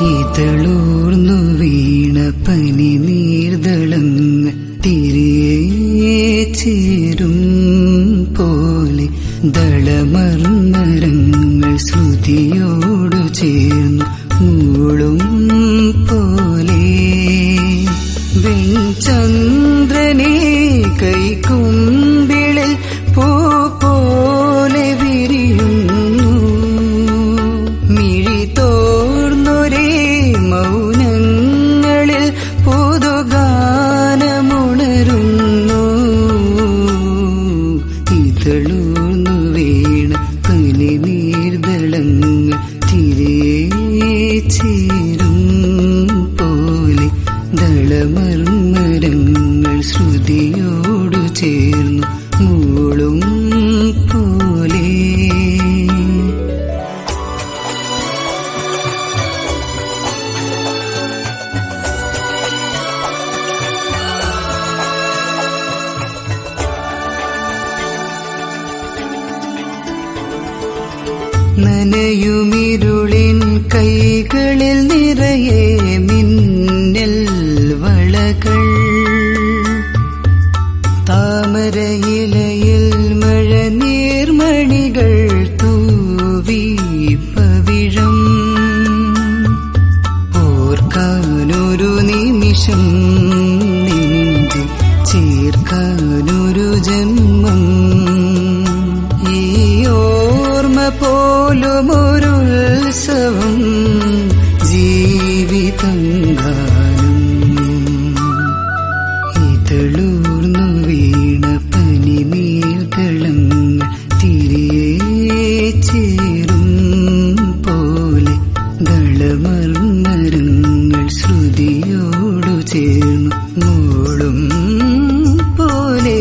ഇതളൂർന്നു വീണ പനി നീർദളങ്ങൾ തിരികെ ചേരും പോലെ ദളമർമരങ്ങൾ ശ്രുതിയോടു ചേർന്നു മൂളും പോലെ വെൺചന്ദ്രനെ കൈക്കുമ്പിളിൽ പൂ പോലെ വിരിയുന്നു മിഴി തോർന്നൊരേ മൗനങ്ങളിൽ പുതുഗാനമുണരുന്നു ഇതളൂർന്നു വീണ പനി നീർദളങ്ങൾ തിരികെ ചേരും പോലെ ദളമർമരങ്ങൾ ശ്രുതിയോടു ചേർന്നു മൂളും പോലെ നനയുമിരുളിൻ കൈകളിൽ നിറയെ മിന്നൽ വളകൾ താമരയിലയിൽ മഴ നീർമണികൾ തൂവി പവിഴം ഓർക്കാനൊരു നിമിഷം നിന്റെ ചേർക്കാനൊരു ജന്മം ഈ ഓർമ്മ പോലും ഒരു ഉത്സവം ജീവിതം ഗാനം ഇതളൂർന്നു വീണ പനി നീർദളങ്ങൾ തിരികെ ചേരും പോലെ ദളമർമരങ്ങൾ ശ്രുതിയോടു ചേർന്നു മൂളും പോലെ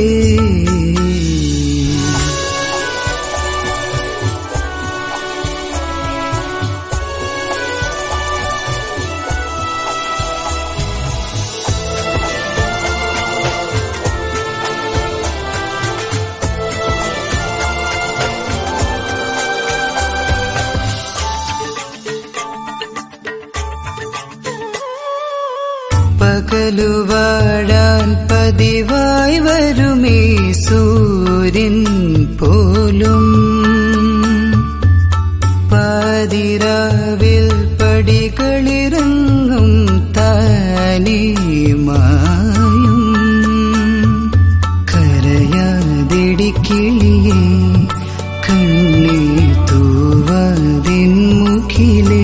പകലുവാഴാൻ പതിവായി വരുമേ സൂര്യൻ പോലും പാതിരാവിൽ പടികളിറങ്ങും താനേ മായും കരയാതിടിക്കിളിയേ കണ്ണീ തൂവാതിൻ മുഖിലേ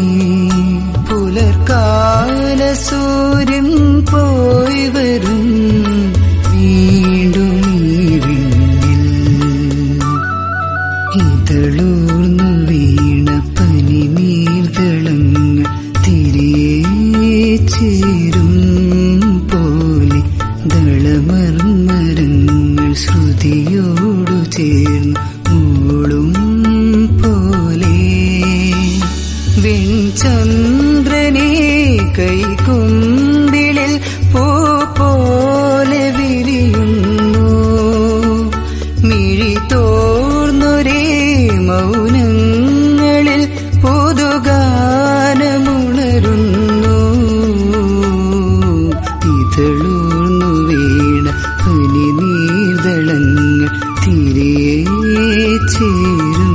പുലർക്കാല സൂര്യൻ പോയി വരും വീണ്ടും ഈ വിണ്ണിൽ ഇതളൂർന്നു വീണ പനി നീർദളങ്ങൾ തിരികെ ചേരും പോലെ ദളമർമരങ്ങൾ ശ്രുതിയോടു ചേർന്നു മൂളും പോലെ വെൺചന്ദ്രനെ കൈകുമ്പിളിൽ പൂ പോലെ വിരിയുന്നു മിഴി തോർന്നൊരേ മൗനങ്ങളിൽ പുതുഗാനമുണരുന്നു ഇതളൂർന്നു വീണ പനി നീർദളങ്ങൾ തിരികെ ചേരും